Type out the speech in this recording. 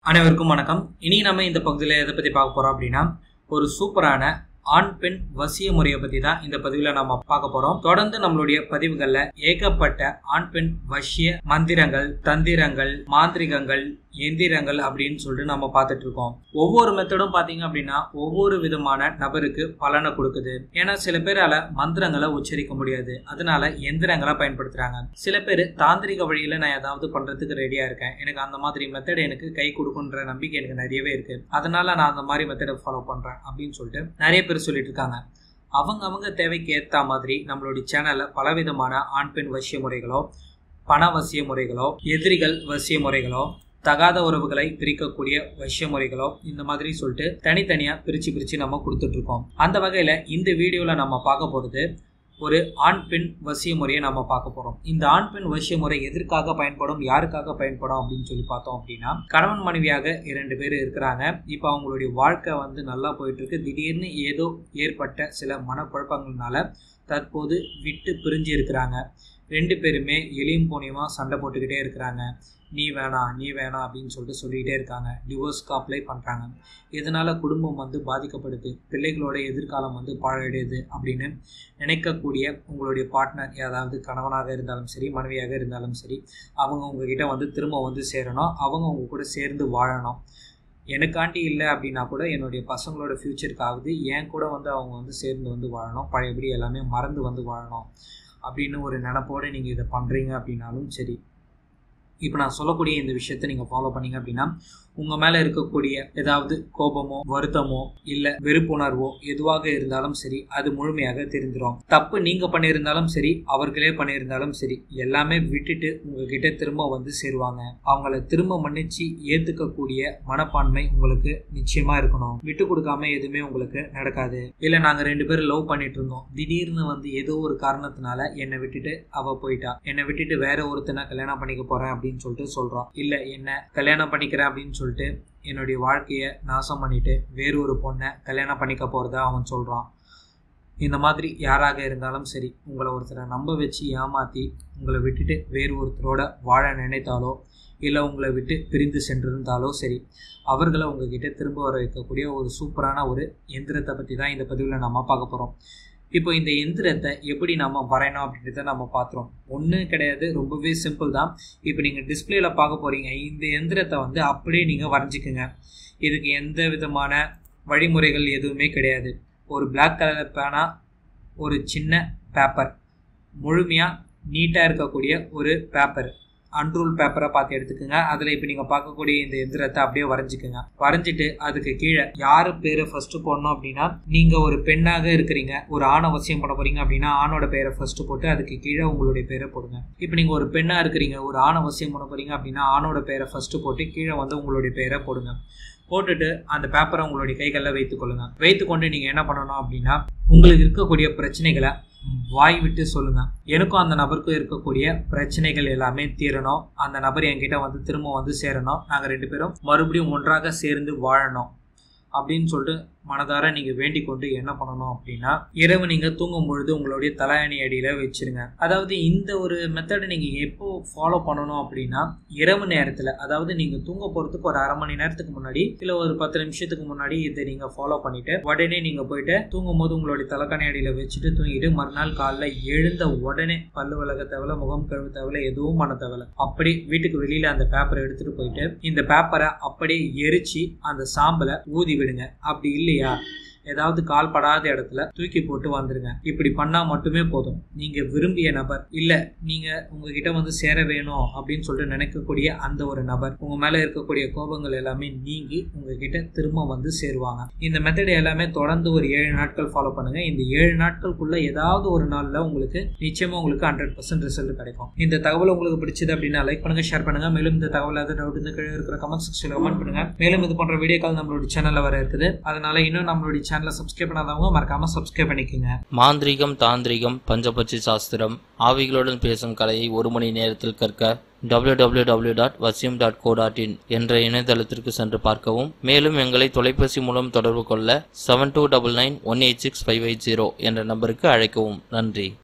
அனைவருக்கும் வணக்கம் இனி நம்ம இந்த பகுதியில் எதை பற்றி பார்க்க போகிறோம் அப்படின்னா ஒரு சூப்பரான ஆண் பெண் வசிய முறையை பற்றி தான் இந்த பதிவில் நம்ம பார்க்க போகிறோம் தொடர்ந்து நம்மளுடைய பதிவுகளில் ஏகப்பட்ட ஆண் பெண் வசிய மந்திரங்கள் தந்திரங்கள் மாந்திரிகங்கள் எந்திரங்கள் அப்படின்னு சொல்லிட்டு நம்ம பார்த்துட்டு இருக்கோம் ஒவ்வொரு மெத்தடும் பார்த்தீங்க அப்படின்னா ஒவ்வொரு விதமான நபருக்கு பலனை கொடுக்குது ஏன்னா சில பேரால மந்திரங்களை உச்சரிக்க முடியாது அதனால எந்திரங்களை பயன்படுத்துறாங்க சில பேர் தாந்திரிக வழியில நான் ஏதாவது பண்றதுக்கு ரெடியா இருக்கேன் எனக்கு அந்த மாதிரி மெத்தட் எனக்கு கை கொடுக்குன்ற நம்பிக்கை எனக்கு நிறையவே இருக்கு அதனால நான் அந்த மாதிரி மெத்தடை ஃபாலோ பண்றேன் அப்படின்னு சொல்லிட்டு நிறைய பேர் சொல்லிட்டு இருக்காங்க அவங்க அவங்க தேவைக்கு ஏற்ற மாதிரி நம்மளுடைய சேனல்ல பலவிதமான ஆண் பெண் வசிய முறைகளோ பண வசிய முறைகளோ எதிரிகள் வசிய முறைகளோ தகாத உறவுகளை பிரிக்கக்கூடிய வசிய முறைகளோ இந்த மாதிரி சொல்லிட்டு தனித்தனியா பிரிச்சு பிரிச்சு நம்ம கொடுத்துட்டு இருக்கோம் அந்த வகையில இந்த வீடியோல நம்ம பார்க்க போறது ஒரு ஆண் பெண் வசிய முறையை நம்ம பார்க்க போறோம் இந்த ஆண் பெண் வசிய முறை எதற்காக பயன்படும் யாருக்காக பயன்படும் அப்படின்னு சொல்லி பார்த்தோம் அப்படின்னா கணவன் மனைவியாக இரண்டு பேர் இருக்கிறாங்க இப்போ அவங்களுடைய வாழ்க்கை வந்து நல்லா போயிட்டு இருக்கு திடீர்னு ஏதோ ஏற்பட்ட சில மனக்குழப்பங்கள்னால தற்போது விட்டு பிரிஞ்சு இருக்கிறாங்க ரெண்டு பேருமே எளியும் போனியமாக சண்டை போட்டுக்கிட்டே இருக்கிறாங்க நீ வேணாம் நீ வேணாம் அப்படின்னு சொல்லிட்டு சொல்லிக்கிட்டே இருக்காங்க டிவோர்ஸ்க்கு அப்ளை பண்ணுறாங்க இதனால் குடும்பம் வந்து பாதிக்கப்படுது பிள்ளைகளோட எதிர்காலம் வந்து பாழடையுது அப்படின்னு நினைக்கக்கூடிய உங்களுடைய பார்ட்னர் ஏதாவது கணவனாக இருந்தாலும் சரி மனைவியாக இருந்தாலும் சரி அவங்க உங்ககிட்ட வந்து திரும்ப வந்து சேரணும் அவங்க உங்க கூட சேர்ந்து வாழணும் எனக்காண்டி இல்லை அப்படின்னா கூட என்னுடைய பசங்களோட ஃப்யூச்சருக்காவது என் கூட வந்து அவங்க வந்து சேர்ந்து வந்து வாழணும் பழையபடி எல்லாமே மறந்து வந்து வாழணும் அப்படின்னு ஒரு நினப்போடு நீங்கள் இதை பண்ணுறீங்க அப்படின்னாலும் சரி இப்போ நான் சொல்லக்கூடிய இந்த விஷயத்தை நீங்கள் ஃபாலோ பண்ணீங்க அப்படின்னா உங்கள் மேலே இருக்கக்கூடிய ஏதாவது கோபமோ வருத்தமோ இல்லை வெறுப்புணர்வோ எதுவாக இருந்தாலும் சரி அது முழுமையாக தெரிஞ்சிடும் தப்பு நீங்கள் பண்ணியிருந்தாலும் சரி அவர்களே பண்ணியிருந்தாலும் சரி எல்லாமே விட்டுட்டு உங்ககிட்ட திரும்ப வந்து சேருவாங்க அவங்கள திரும்ப மன்னிச்சு ஏற்றுக்கக்கூடிய மனப்பான்மை உங்களுக்கு நிச்சயமாக இருக்கணும் விட்டு கொடுக்காம எதுவுமே உங்களுக்கு நடக்காது இல்லை நாங்கள் ரெண்டு பேரும் லவ் பண்ணிட்டு இருந்தோம் திடீர்னு வந்து ஏதோ ஒரு காரணத்தினால என்னை விட்டுட்டு அவள் போயிட்டா என்னை விட்டுட்டு வேற ஒருத்தனை கல்யாணம் பண்ணிக்க போகிறேன் அப்படின்னு சொல்லிட்டு சொல்கிறான் இல்லை என்ன கல்யாணம் பண்ணிக்கிறேன் அப்படின்னு சொல்லிட்டு என்னுடைய வாழ்க்கையை நாசம் பண்ணிட்டு வேறு ஒரு பொண்ணை கல்யாணம் பண்ணிக்க போகிறதா அவன் சொல்கிறான் இந்த மாதிரி யாராக இருந்தாலும் சரி உங்களை ஒருத்தரை நம்ப வச்சு ஏமாற்றி உங்களை விட்டுட்டு வேறு ஒருத்தரோட வாழ நினைத்தாலோ இல்லை உங்களை விட்டு பிரிந்து சென்றிருந்தாலோ சரி அவர்களை உங்ககிட்ட திரும்ப வர வைக்கக்கூடிய ஒரு சூப்பரான ஒரு எந்திரத்தை பற்றி தான் இந்த பதிவில் நம்ம பார்க்க போகிறோம் இப்போ இந்த எந்திரத்தை எப்படி நம்ம வரையணும் அப்படின்றத நம்ம பார்த்துறோம் ஒன்றும் கிடையாது ரொம்பவே சிம்பிள் தான் இப்போ நீங்கள் டிஸ்பிளேல பார்க்க போகிறீங்க இந்த எந்திரத்தை வந்து அப்படியே நீங்கள் வரைஞ்சிக்குங்க இதுக்கு எந்த விதமான வழிமுறைகள் எதுவுமே கிடையாது ஒரு பிளாக் கலர் பேனா ஒரு சின்ன பேப்பர் முழுமையாக நீட்டாக இருக்கக்கூடிய ஒரு பேப்பர் அன்ரூல் பேப்பரை பார்த்து எடுத்துக்கோங்க அதில் இப்போ நீங்கள் பார்க்கக்கூடிய இந்த எந்திரத்தை அப்படியே வரைஞ்சிக்கோங்க வரைஞ்சிட்டு அதுக்கு கீழே யார் பேரை ஃபர்ஸ்ட் போடணும் அப்படின்னா நீங்கள் ஒரு பெண்ணாக இருக்கிறீங்க ஒரு ஆணை வசியம் பண்ண போறீங்க அப்படின்னா ஆணோட பேரை ஃபர்ஸ்ட் போட்டு அதுக்கு கீழே உங்களுடைய பேரை போடுங்க இப்போ நீங்கள் ஒரு பெண்ணாக இருக்கிறீங்க ஒரு ஆணை வசியம் பண்ண போறீங்க அப்படின்னா ஆணோட பேரை ஃபர்ஸ்ட் போட்டு கீழே வந்து உங்களுடைய பேரை போடுங்க போட்டுட்டு அந்த பேப்பரை உங்களுடைய கைகளில் வைத்துக்கொள்ளுங்க வைத்துக்கொண்டு நீங்கள் என்ன பண்ணணும் அப்படின்னா உங்களுக்கு இருக்கக்கூடிய பிரச்சனைகளை வாய் விட்டு சொல்லுங்க எனக்கும் அந்த நபருக்கும் இருக்கக்கூடிய பிரச்சனைகள் எல்லாமே தீரணும் அந்த நபர் என்கிட்ட வந்து திரும்ப வந்து சேரணும் நாங்கள் ரெண்டு பேரும் மறுபடியும் ஒன்றாக சேர்ந்து வாழணும் அப்படின்னு சொல்லிட்டு மனதார நீங்கள் வேண்டிக் கொண்டு என்ன பண்ணணும் அப்படின்னா இரவு நீங்கள் தூங்கும் பொழுது உங்களுடைய தலையணி அடியில் வச்சிருங்க அதாவது இந்த ஒரு மெத்தடை நீங்கள் எப்போ ஃபாலோ பண்ணணும் அப்படின்னா இரவு நேரத்தில் அதாவது நீங்கள் தூங்க போகிறதுக்கு ஒரு அரை மணி நேரத்துக்கு முன்னாடி இல்லை ஒரு பத்து நிமிஷத்துக்கு முன்னாடி இதை நீங்கள் ஃபாலோ பண்ணிட்டு உடனே நீங்கள் போயிட்டு தூங்கும் போது உங்களுடைய தலைக்கணி அடியில் வச்சுட்டு தூங்கிட்டு மறுநாள் காலைல எழுந்த உடனே பல்லு விலக தேவையில்ல முகம் கழுவு தேவையில்ல எதுவும் பண்ண தேவையில்ல அப்படி வீட்டுக்கு வெளியில் அந்த பேப்பரை எடுத்துகிட்டு போயிட்டு இந்த பேப்பரை அப்படியே எரிச்சு அந்த சாம்பலை ஊதி விடுங்க அப்படி இல்லை இல்லையா ஏதாவது கால் படாத இடத்துல தூக்கி போட்டு வந்துருங்க இப்படி பண்ணா மட்டுமே போதும் நீங்க விரும்பிய நபர் இல்ல நீங்க உங்ககிட்ட வந்து சேர வேணும் அப்படின்னு சொல்லிட்டு நினைக்கக்கூடிய அந்த ஒரு நபர் உங்க மேல இருக்கக்கூடிய கோபங்கள் எல்லாமே நீங்கி உங்ககிட்ட திரும்ப வந்து சேருவாங்க இந்த மெத்தட் எல்லாமே தொடர்ந்து ஒரு ஏழு நாட்கள் ஃபாலோ பண்ணுங்க இந்த ஏழு நாட்களுக்குள்ள ஏதாவது ஒரு நாள்ல உங்களுக்கு நிச்சயமா உங்களுக்கு ஹண்ட்ரட் பர்சன்ட் ரிசல்ட் கிடைக்கும் இந்த தகவல் உங்களுக்கு பிடிச்சது அப்படின்னா லைக் பண்ணுங்க ஷேர் பண்ணுங்க மேலும் இந்த தகவல் ஏதாவது டவுட் இந்த கீழே இருக்கிற கமெண்ட் செக்ஷன்ல கமெண்ட் பண்ணுங்க மேலும் இது போன்ற வீடியோக்கள் நம்மளுடைய சேனல்ல வர இருக்குது அதனால இன்னும் நம்மளுடைய சேனலை சப்ஸ்கிரைப் பண்ணாதவங்க மறக்காம சப்ஸ்கிரைப் பண்ணிக்கோங்க மாந்திரீகம் தாந்திரிகம் பஞ்சபட்சி சாஸ்திரம் ஆவிகளுடன் பேசும் கலையை ஒரு மணி நேரத்தில் கற்க www.vasim.co.in டாட் வசியம் டாட் கோ டாட் இன் என்ற இணையதளத்திற்கு சென்று பார்க்கவும் மேலும் எங்களை தொலைபேசி மூலம் தொடர்பு கொள்ள seven two double nine one eight six five eight zero என்ற நம்பருக்கு அழைக்கவும் நன்றி